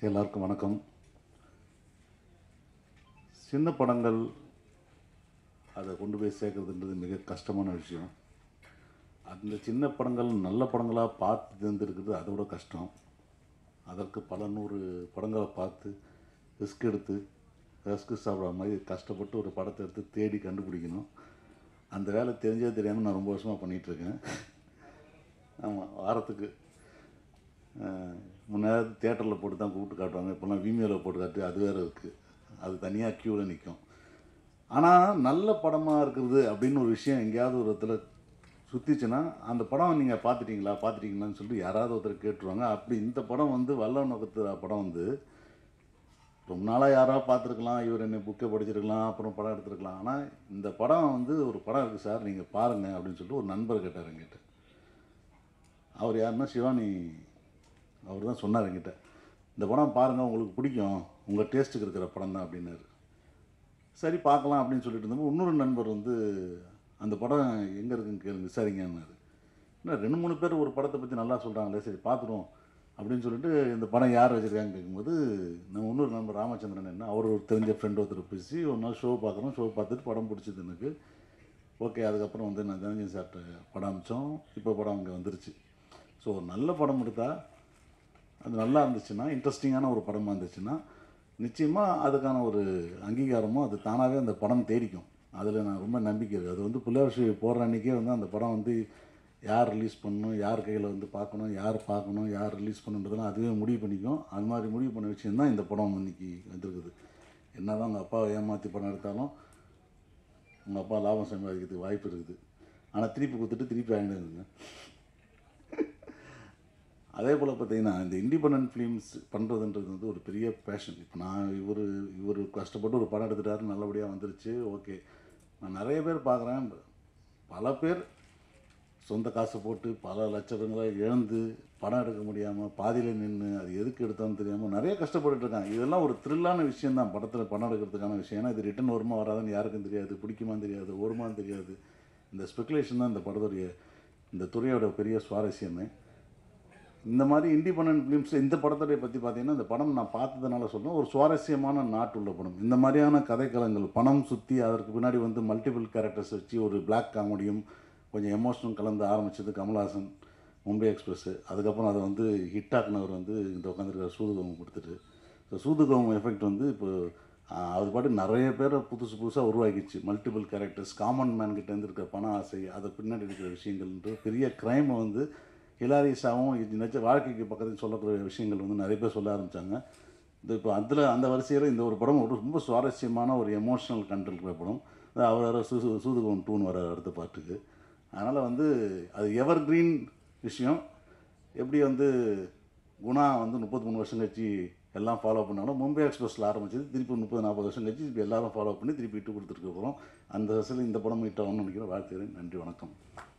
எல்லாருக்கும் வணக்கம் சின்ன படங்கள் அதை கொண்டு போய் சேர்க்கறதுன்றது மிக கஷ்டமான விஷயம் அந்த சின்ன படங்கள் நல்ல படங்களாக பார்த்து தேர்ந்தெடுக்கிறது அதோட கஷ்டம் அதற்கு பல நூறு படங்களை பார்த்து ரிஸ்க் எடுத்து ரிஸ்க் சாப்பிட்ற மாதிரி கஷ்டப்பட்டு ஒரு படத்தை எடுத்து தேடி கண்டுபிடிக்கணும் அந்த வேலை தெரிஞ்சே தெரியாமல் நான் ரொம்ப வருஷமாக பண்ணிகிட்ருக்கேன் ஆமாம் வாரத்துக்கு முன்னாடி தேட்டரில் போட்டு தான் கூப்பிட்டு காட்டுவாங்க இப்போல்லாம் விமியோவில் போட்டு காட்டு அது வேறு இருக்குது அது தனியாக க்யூவில் நிற்கும் ஆனால் நல்ல படமாக இருக்கிறது அப்படின்னு ஒரு விஷயம் எங்கேயாவது ஒரு இடத்துல சுற்றிச்சுன்னா அந்த படம் நீங்கள் பார்த்துட்டீங்களா பார்த்துட்டீங்களான்னு சொல்லிட்டு யாராவது ஒருத்தர் கேட்டுருவாங்க அப்படி இந்த படம் வந்து வல்ல நோக்கத்து படம் வந்து ரொம்ப நாளாக யாராவது பார்த்துருக்கலாம் இவர் என்ன புக்கை படிச்சிருக்கலாம் அப்புறம் படம் எடுத்துருக்கலாம் ஆனால் இந்த படம் வந்து ஒரு படம் இருக்குது சார் நீங்கள் பாருங்கள் அப்படின்னு சொல்லிட்டு ஒரு நண்பர் கேட்டார் என்கிட்ட அவர் யாருன்னா சிவானி அவர் தான் சொன்னார் என்கிட்ட இந்த படம் பாருங்கள் உங்களுக்கு பிடிக்கும் உங்கள் டேஸ்ட்டுக்கு இருக்கிற படம் தான் அப்படின்னாரு சரி பார்க்கலாம் அப்படின்னு சொல்லிட்டு இருந்தோம் இன்னொரு நண்பர் வந்து அந்த படம் எங்கே இருக்குன்னு கேளுங்க விசாரிங்கன்னாரு என்ன ரெண்டு மூணு பேர் ஒரு படத்தை பற்றி நல்லா சொல்கிறாங்களே சரி பார்த்துருவோம் அப்படின்னு சொல்லிட்டு இந்த படம் யார் வச்சுருக்காங்கன்னு கேட்கும்போது நம்ம இன்னொரு நண்பர் ராமச்சந்திரன் என்ன அவர் ஒரு தெரிஞ்ச ஃப்ரெண்ட் ஒருத்தர் பேசி ஒரு நாள் ஷோ பார்க்குறோம் ஷோ பார்த்துட்டு படம் பிடிச்சது எனக்கு ஓகே அதுக்கப்புறம் வந்து நான் தனஞ்சன் சார்கிட்ட படம் அமிச்சோம் இப்போ படம் அங்கே வந்துருச்சு ஸோ ஒரு நல்ல படம் எடுத்தால் அது நல்லா இருந்துச்சுன்னா இன்ட்ரெஸ்டிங்கான ஒரு படமாக இருந்துச்சுன்னா நிச்சயமாக அதுக்கான ஒரு அங்கீகாரமும் அது தானாகவே அந்த படம் தேடிக்கும் அதில் நான் ரொம்ப நம்பிக்கை இருக்குது அது வந்து புள்ளியார்ஷி போடுற அன்றைக்கே வந்து அந்த படம் வந்து யார் ரிலீஸ் பண்ணணும் யார் கையில் வந்து பார்க்கணும் யார் பார்க்கணும் யார் ரிலீஸ் பண்ணுன்றதெல்லாம் அதுவே முடிவு பண்ணிக்கும் அது மாதிரி முடிவு பண்ண விஷயம் தான் இந்த படம் இன்னைக்கு வந்திருக்குது என்ன தான் உங்கள் அப்பாவை ஏமாற்றி படம் எடுத்தாலும் உங்கள் அப்பா லாபம் சம்பாதிக்கிறதுக்கு வாய்ப்பு இருக்குது ஆனால் திருப்பி கொடுத்துட்டு திருப்பி வாங்கிடுங்க அதே போல் பார்த்தீங்கன்னா இந்த இண்டிபெண்ட் ஃபிலிம்ஸ் பண்ணுறதுன்றது வந்து ஒரு பெரிய பேஷன் இப்போ நான் இவர் இவர் கஷ்டப்பட்டு ஒரு படம் எடுத்துட்டாரு நல்லபடியாக வந்துருச்சு ஓகே நான் நிறைய பேர் பார்க்குறேன் பல பேர் சொந்த காசு போட்டு பல லட்சங்களை இழந்து படம் எடுக்க முடியாமல் பாதியில் நின்று அது எதுக்கு எடுத்தோன்னு தெரியாமல் நிறைய கஷ்டப்பட்டுட்டு இருக்காங்க இதெல்லாம் ஒரு த்ரில்லான விஷயம் தான் படத்தில் படம் எடுக்கிறதுக்கான விஷயம் ஏன்னா இது ரிட்டன் வருமா வராதுன்னு யாருக்கும் தெரியாது பிடிக்குமான்னு தெரியாது வருமான்னு தெரியாது இந்த ஸ்பெகுலேஷன் தான் இந்த படத்துடைய இந்த துறையோட பெரிய சுவாரஸ்யமே இந்த மாதிரி இண்டிபெண்ட் ஃபிலிம்ஸ் இந்த படத்துடைய பற்றி பார்த்தீங்கன்னா இந்த படம் நான் பார்த்ததுனால சொல்கிறேன் ஒரு சுவாரஸ்யமான நாட்டுள்ள படம் இந்த மாதிரியான கதைக்களங்கள் பணம் சுற்றி அதற்கு பின்னாடி வந்து மல்டிபிள் கேரக்டர்ஸ் வச்சு ஒரு பிளாக் காமெடியும் கொஞ்சம் எமோஷனும் கலந்து ஆரம்பித்தது கமல்ஹாசன் மும்பை எக்ஸ்பிரஸ்ஸு அதுக்கப்புறம் அதை வந்து ஹிட் ஆக்குனவர் வந்து இந்த உட்காந்துருக்கிற சூதுகவம் கொடுத்துட்டு ஸோ சூதுகவம் எஃபெக்ட் வந்து இப்போ ஆஹ், அது பாட்டு நிறைய பேரை புதுசு புதுசாக உருவாக்கிச்சு மல்டிபிள் கேரக்டர்ஸ் காமன் மேன் கிட்டேருந்து இருக்கிற பண ஆசை அதை பின்னாடி இருக்கிற விஷயங்கள்ன்ற பெரிய க்ரைமை வந்து ஹிலாரியஸாகவும் இது நிஜ வாழ்க்கைக்கு பக்கத்தில் சொல்லக்கூடிய விஷயங்கள் வந்து நிறைய பேர் சொல்ல ஆரம்பித்தாங்க இது இப்போ அதில் அந்த வரிசையில் இந்த ஒரு படம் ஒரு ரொம்ப சுவாரஸ்யமான ஒரு எமோஷனல் கண்டென்ட் இருக்கிற படம் அது அவர் வர சூ சூதுகோன் டூன் வர அடுத்த பாட்டுக்கு அதனால் வந்து அது எவர் கிரீன் விஷயம் எப்படி வந்து குணா வந்து முப்பத்தி மூணு வருஷம் கழிச்சு எல்லாம் ஃபாலோ பண்ணாலும் மும்பை எக்ஸ்பிரஸில் ஆரம்பிச்சது திருப்பி முப்பது நாற்பது வருஷம் கழிச்சு இப்போ எல்லாரும் ஃபாலோ பண்ணி திருப்பி இட்டு கொடுத்துட்டு போகிறோம் அந்த வரிசையில் இந்த படம் ஹிட் ஆகணும்னு நினைக்கிற வாழ்த்துக்கிறேன் நன்றி வணக்கம்